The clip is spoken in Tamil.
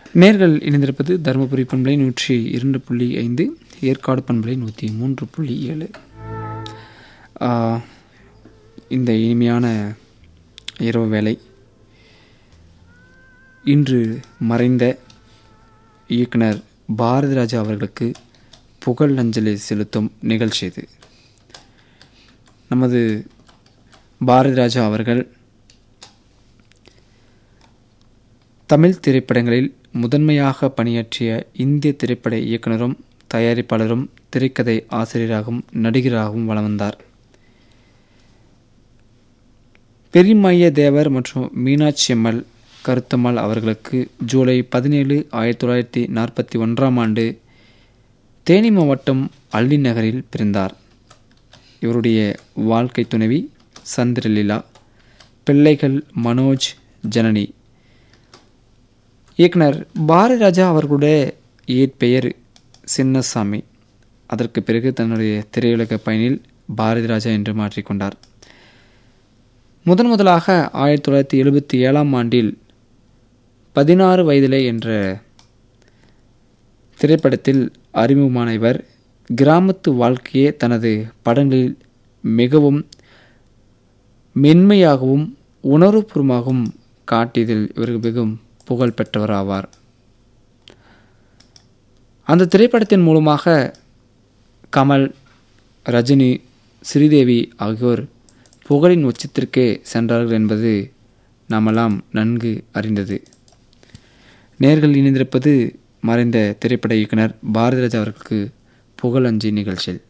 நேர்கள் இணைந்திருப்பது தருமபுரி பண்பலை நூற்றி இரண்டு புள்ளி ஐந்து ஏற்காடு பண்பலை நூற்றி மூன்று புள்ளி ஏழு ஆ, இந்த இனிமையான இரவு வேளை இன்று மறைந்த இயக்குனர் பாரதி ராஜா அவர்களுக்கு புகழ் அஞ்சலி செலுத்தும் நிகழ்ச்சி இது நமது பாரதி ராஜா அவர்கள் தமிழ் திரைப்படங்களில் முதன்மையாக பணியாற்றிய இந்திய திரைப்பட இயக்குனரும் தயாரிப்பாளரும் திரைக்கதை ஆசிரியராகவும் நடிகராகவும் வலம் வந்தார் பெரியமைய தேவர் மற்றும் மீனாட்சி அம்மல் கருத்தம்மாள் அவர்களுக்கு ஜூலை பதினேழு ஆயிரத்தி தொள்ளாயிரத்தி நாற்பத்தி ஒன்றாம் ஆண்டு தேனி மாவட்டம் அள்ளி நகரில் பிறந்தார் இவருடைய வாழ்க்கை துணைவி சந்திரலீலா பிள்ளைகள் மனோஜ் ஜனனி இயக்குனர் பாரதி ராஜா அவர்களுடைய இயற்பெயர் சின்னசாமி அதற்கு பிறகு தன்னுடைய திரையுலக பயனில் பாரதி ராஜா என்று மாற்றிக்கொண்டார் முதன் முதலாக ஆயிரத்தி தொள்ளாயிரத்தி எழுபத்தி ஏழாம் ஆண்டில் பதினாறு வயதிலே என்ற திரைப்படத்தில் அறிமுகமான இவர் கிராமத்து வாழ்க்கையே தனது படங்களில் மிகவும் மென்மையாகவும் உணர்வுபூர்வமாகவும் காட்டியதில் இவர் மிகவும் புகழ் பெற்றவர் ஆவார் அந்த திரைப்படத்தின் மூலமாக கமல் ரஜினி ஸ்ரீதேவி ஆகியோர் புகழின் உச்சத்திற்கே சென்றார்கள் என்பது நாமெல்லாம் நன்கு அறிந்தது நேர்கள் இணைந்திருப்பது மறைந்த திரைப்பட இயக்குனர் பாரதிராஜா அவர்களுக்கு புகழஞ்சி நிகழ்ச்சியில்